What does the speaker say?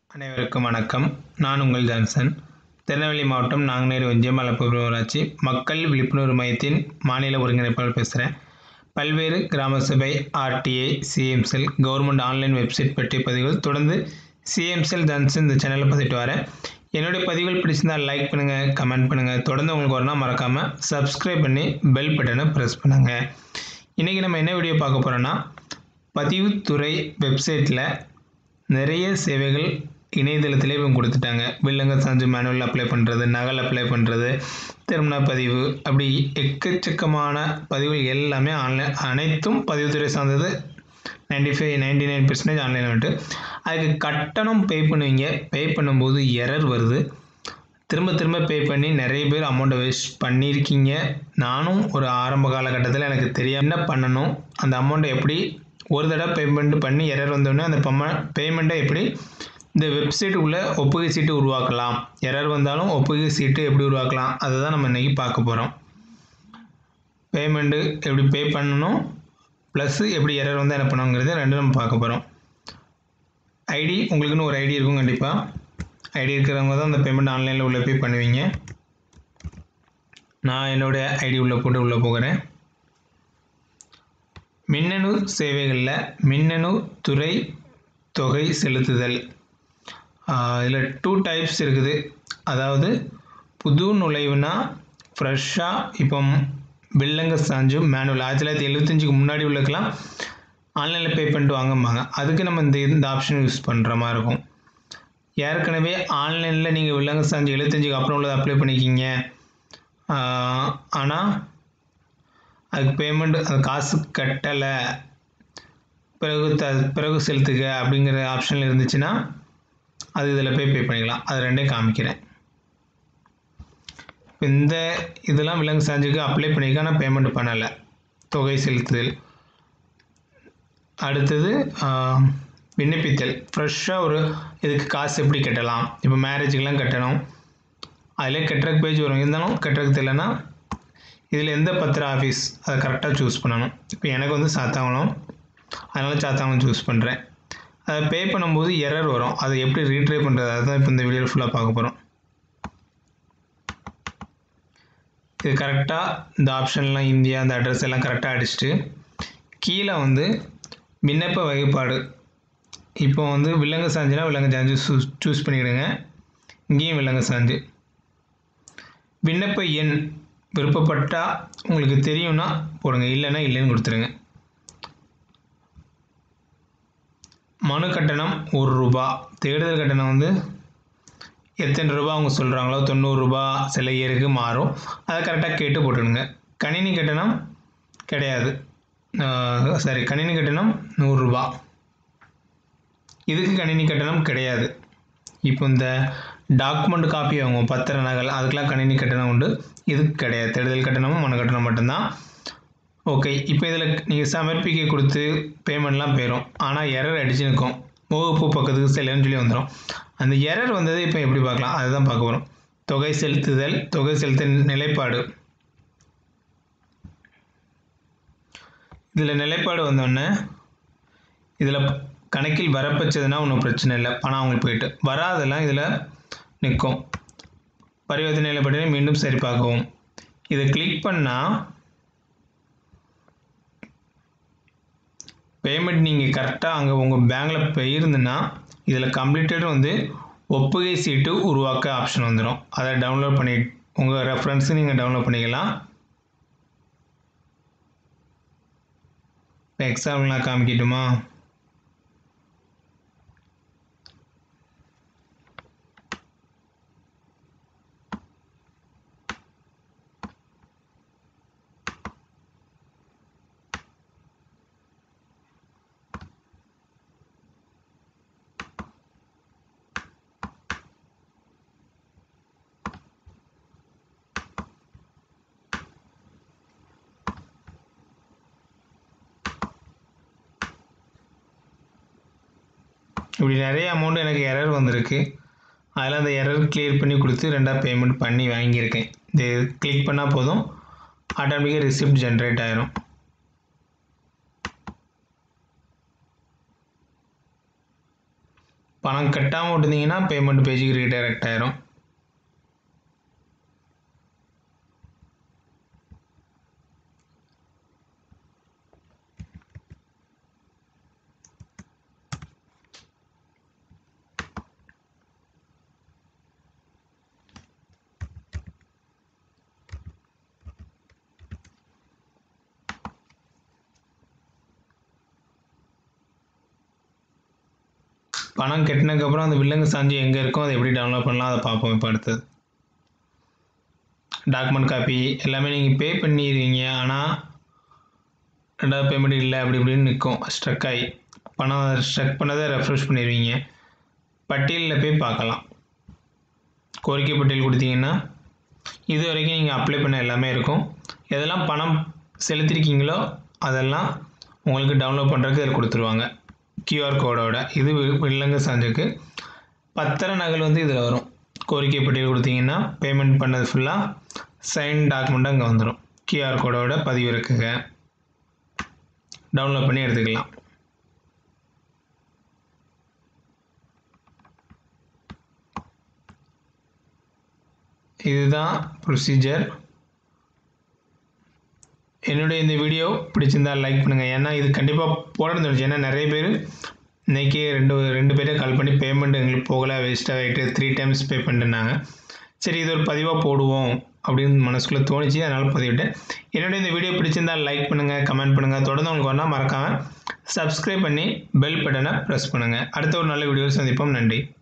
அனைவருக்கும் வணக்கம் நான் உங்கள் ஜான்சன் திருநெல்வேலி மாவட்டம் நாங்குநேரி ஒன்றியம் மலப்பூர் ஊராட்சி மக்கள் விழிப்புணர்வு மையத்தின் மாநில ஒருங்கிணைப்பாளர் பேசுகிறேன் பல்வேறு கிராம சபை RTI CM cell government online website பற்றிய பதிவுகள் தொடர்ந்து சிஎம்செல் ஜான்சன் இந்த சேனலில் பதிவிட்டு வரேன் என்னுடைய பதிவுகள் பிடிச்சிருந்தால் லைக் பண்ணுங்கள் கமெண்ட் பண்ணுங்கள் தொடர்ந்து உங்களுக்கு வரணும் மறக்காமல் சப்ஸ்கிரைப் பண்ணி பெல் பட்டனை ப்ரெஸ் பண்ணுங்கள் இன்றைக்கி நம்ம என்ன வீடியோ பார்க்க போகிறோன்னா பதிவுத்துறை வெப்சைட்டில் நிறைய சேவைகள் இணையதளத்திலே இவங்க கொடுத்துட்டாங்க வில்லங்க சான்று மேனுவல் அப்ளை பண்ணுறது நகல் அப்ளை பண்ணுறது திருமண பதிவு அப்படி எக்கச்சக்கமான பதிவுகள் எல்லாமே ஆன்லைன் அனைத்தும் பதிவுத்துறை சார்ந்தது ninety five ninety nine percentage ஆன்லைனில் வந்துட்டு அதுக்கு கட்டணம் பே பண்ணுவீங்க பே பண்ணும்போது எரர் வருது திரும்ப திரும்ப பே பண்ணி நிறைய பேர் அமௌண்ட்டை வேஸ்ட் பண்ணியிருக்கீங்க நானும் ஒரு ஆரம்ப காலகட்டத்தில் எனக்கு தெரியும் என்ன பண்ணணும் அந்த அமௌண்ட்டை எப்படி ஒரு தடவை பேமெண்ட் பண்ணி எரர் வந்தோடனே அந்த பம்ம பேமெண்ட்டை எப்படி இந்த வெப்சைட்டுக்குள்ளே ஒப்புகை சீட்டு உருவாக்கலாம் எரர் வந்தாலும் ஒப்புகை சீட்டு எப்படி உருவாக்கலாம் அதை தான் நம்ம இன்றைக்கி பார்க்க போகிறோம் பேமெண்ட்டு எப்படி பே பண்ணணும் ப்ளஸ் எப்படி எரர் வந்தால் என்ன பண்ணணுங்கிறது ரெண்டும் நம்ம பார்க்க போகிறோம் ஐடி உங்களுக்குன்னு ஒரு ஐடி இருக்கும் கண்டிப்பாக ஐடி இருக்கிறவங்க தான் அந்த பேமெண்ட் ஆன்லைனில் உள்ளே போய் பண்ணுவீங்க நான் என்னுடைய ஐடி உள்ளே போட்டு உள்ளே போகிறேன் மின்னணு சேவைகளில் மின்னணு துறை தொகை செலுத்துதல் இதில் டூ டைப்ஸ் இருக்குது அதாவது புது நுழைவுனா ஃப்ரெஷ்ஷாக இப்போ பில்லங்க சாஞ்சு மேனுவல் ஆயிரத்தி தொள்ளாயிரத்தி எழுபத்தஞ்சுக்கு முன்னாடி உள்ளக்கெல்லாம் ஆன்லைனில் பே பண்ணிட்டு வாங்கம்பாங்க அதுக்கு நம்ம இந்த இந்த ஆப்ஷன் யூஸ் பண்ணுற மாதிரி இருக்கும் ஏற்கனவே ஆன்லைனில் நீங்கள் வில்லங்க சாஞ்சு எழுபத்தஞ்சுக்கு அப்புறம் உள்ளதை அப்ளை பண்ணிக்கிங்க ஆனால் அதுக்கு பேமெண்ட் அந்த காசு கட்டலை பிறகு த பிறகு செலுத்துக அப்படிங்கிற ஆப்ஷனில் இருந்துச்சுன்னா அது இதில் போய் பே பண்ணிக்கலாம் அது ரெண்டையும் காமிக்கிறேன் இப்போ இந்த இதெல்லாம் விலங்கு சாஞ்சுக்கு அப்ளை பண்ணிக்க ஆனால் பேமெண்ட் பண்ணலை தொகை செலுத்துதல் அடுத்தது விண்ணப்பித்தல் ஃப்ரெஷ்ஷாக ஒரு இதுக்கு காசு எப்படி கட்டலாம் இப்போ மேரேஜுக்கெலாம் கட்டணும் அதிலே கட்டுறக்கு பேஜ் வரும் இருந்தாலும் கட்டுறதுக்கு தெரியலனா இதில் எந்த பத்திர ஆஃபீஸ் அதை கரெக்டாக சூஸ் பண்ணணும் இப்போ எனக்கு வந்து சாத்தாங்குளம் அதனால் சாத்தாங்குளம் சூஸ் பண்ணுறேன் அதை பே பண்ணும்போது எரர் வரும் அதை எப்படி ரீட்ரை பண்ணுறது அதுதான் இப்போ இந்த வீடியோ ஃபுல்லாக பார்க்க போகிறோம் இது கரெக்டாக இந்த ஆப்ஷன்லாம் இந்தியா அந்த அட்ரஸ் எல்லாம் கரெக்டாக அடிச்சுட்டு கீழே வந்து விண்ணப்ப வகைப்பாடு இப்போ வந்து விலங்கு சாஞ்சுனா விலங்கு சாஞ்சு சூஸ் பண்ணிவிடுங்க இங்கேயும் விலங்கு சாஞ்சு விண்ணப்ப எண் விருப்பப்பட்டால் உங்களுக்கு தெரியும்னா போடுங்க இல்லைன்னா இல்லைன்னு கொடுத்துருங்க மனு கட்டணம் ஒரு ரூபா தேடுதல் கட்டணம் வந்து எத்தனை ரூபா அவங்க சொல்கிறாங்களோ தொண்ணூறுரூபா சில இயருக்கு மாறும் அதை கரெக்டாக கேட்டு போட்டுடுங்க கணினி கட்டணம் கிடையாது சாரி கணினி கட்டணம் நூறுரூபா இதுக்கு கணினி கட்டணம் கிடையாது இப்போ இந்த டாக்குமெண்ட் காப்பி வாங்குவோம் பத்திர நகல் அதுக்கெலாம் கணினி கட்டணம் உண்டு இதுக்கு கிடையாது தேடுதல் கட்டணமும் மனு கட்டணம் மட்டும்தான் ஓகே இப்போ இதில் நீங்கள் சமர்ப்பிக்க கொடுத்து பேமெண்ட்லாம் போயிடும் ஆனால் எரர் அடிச்சு நிற்கும் முகப்பு பக்கத்துக்கு செல்லுன்னு சொல்லி வந்துடும் அந்த எரர் வந்தது இப்போ எப்படி பார்க்கலாம் அதுதான் பார்க்க போகிறோம் தொகை செலுத்துதல் தொகை செலுத்தல் நிலைப்பாடு இதில் நிலைப்பாடு வந்தோடனே இதில் கணக்கில் வரப்பச்சதுன்னா ஒன்றும் பிரச்சனை இல்லை பணம் அவங்களுக்கு போயிட்டு வராதெல்லாம் இதில் நிற்கும் பரிவர்த்தனை நிலைப்படி மீண்டும் சரி பார்க்கவும் இதை கிளிக் பண்ணால் பேமெண்ட் நீங்கள் கரெக்டாக அங்கே உங்கள் பேங்கில் போயிருந்துன்னா இதில் கம்ப்ளீட்டட் வந்து ஒப்புகை சீட்டு உருவாக்க ஆப்ஷன் வந்துடும் அதை டவுன்லோட் பண்ணி உங்கள் ரெஃபரன்ஸு நீங்கள் டவுன்லோட் பண்ணிக்கலாம் இப்போ எக்ஸாம்பிள் நான் காமிக்கட்டுமா இப்படி நிறைய அமௌண்ட் எனக்கு எரர் வந்திருக்கு அதில் அந்த எரர் கிளியர் பண்ணி கொடுத்து ரெண்டாக பேமெண்ட் பண்ணி வாங்கியிருக்கேன் இது கிளிக் பண்ணால் போதும் ஆட்டோமேட்டிக்காக ரிசிப்ட் ஜென்ரேட் ஆயிரும் பணம் கட்டாமல் விட்டுருந்தீங்கன்னா பேமெண்ட் பேஜுக்கு ரீடைரக்ட் ஆயிரும் பணம் கட்டினதுக்கப்புறம் அந்த வில்லங்கு சாஞ்சி எங்கே இருக்கோ அதை எப்படி டவுன்லோட் பண்ணலாம் அதை பார்ப்போம் இப்போ அடுத்தது டாக்குமெண்ட் காப்பி எல்லாமே நீங்கள் பே பண்ணிடுவீங்க ஆனால் ரெண்டாவது பேமெண்ட் இல்லை அப்படி இப்படின்னு நிற்கும் ஸ்ட்ரக் ஆகி பணம் ஸ்ட்ரக் பண்ணதை ரெஃப்ரெஷ் பண்ணிடுவீங்க பட்டியலில் போய் பார்க்கலாம் கோரிக்கை பட்டியல் கொடுத்தீங்கன்னா இது வரைக்கும் நீங்கள் அப்ளை பண்ண எல்லாமே இருக்கும் எதெல்லாம் பணம் செலுத்திருக்கீங்களோ அதெல்லாம் உங்களுக்கு டவுன்லோட் பண்ணுறதுக்கு இதில் கொடுத்துருவாங்க கியூஆர் கோடோட இது வி- வில்லங்க சான்றுக்கு பத்திர நகல் வந்து இதில் வரும் கோரிக்கை பட்டியல் கொடுத்தீங்கன்னா பேமெண்ட் பண்ணது ஃபுல்லாக சைன் டாக்குமெண்ட்டாக அங்கே வந்துடும் கியூஆர் கோடோட பதிவு இருக்குங்க டவுன்லோட் பண்ணி எடுத்துக்கலாம் இதுதான் ப்ரொசீஜர் என்னுடைய இந்த வீடியோ பிடிச்சிருந்தா லைக் பண்ணுங்கள் ஏன்னா இது கண்டிப்பாக போடணும்னு தோணுச்சு ஏன்னா நிறைய பேர் இன்றைக்கி ரெண்டு ரெண்டு பேரே கால் பண்ணி பேமெண்ட் எங்களுக்கு போகலை வேஸ்ட்டாக ஆகிட்டு த்ரீ டைம்ஸ் பே பண்ணிட்டுனாங்க சரி இது ஒரு பதிவாக போடுவோம் அப்படின்னு மனசுக்குள்ளே தோணுச்சு அதனால் பதிவிட்டேன் என்னுடைய இந்த வீடியோ பிடிச்சிருந்தா லைக் பண்ணுங்கள் கமெண்ட் பண்ணுங்கள் தொடர்ந்து உங்களுக்கு ஒன்றா மறக்காமல் சப்ஸ்கிரைப் பண்ணி பெல் பட்டனை ப்ரெஸ் பண்ணுங்கள் அடுத்த ஒரு நல்ல வீடியோ சந்திப்போம் நன்றி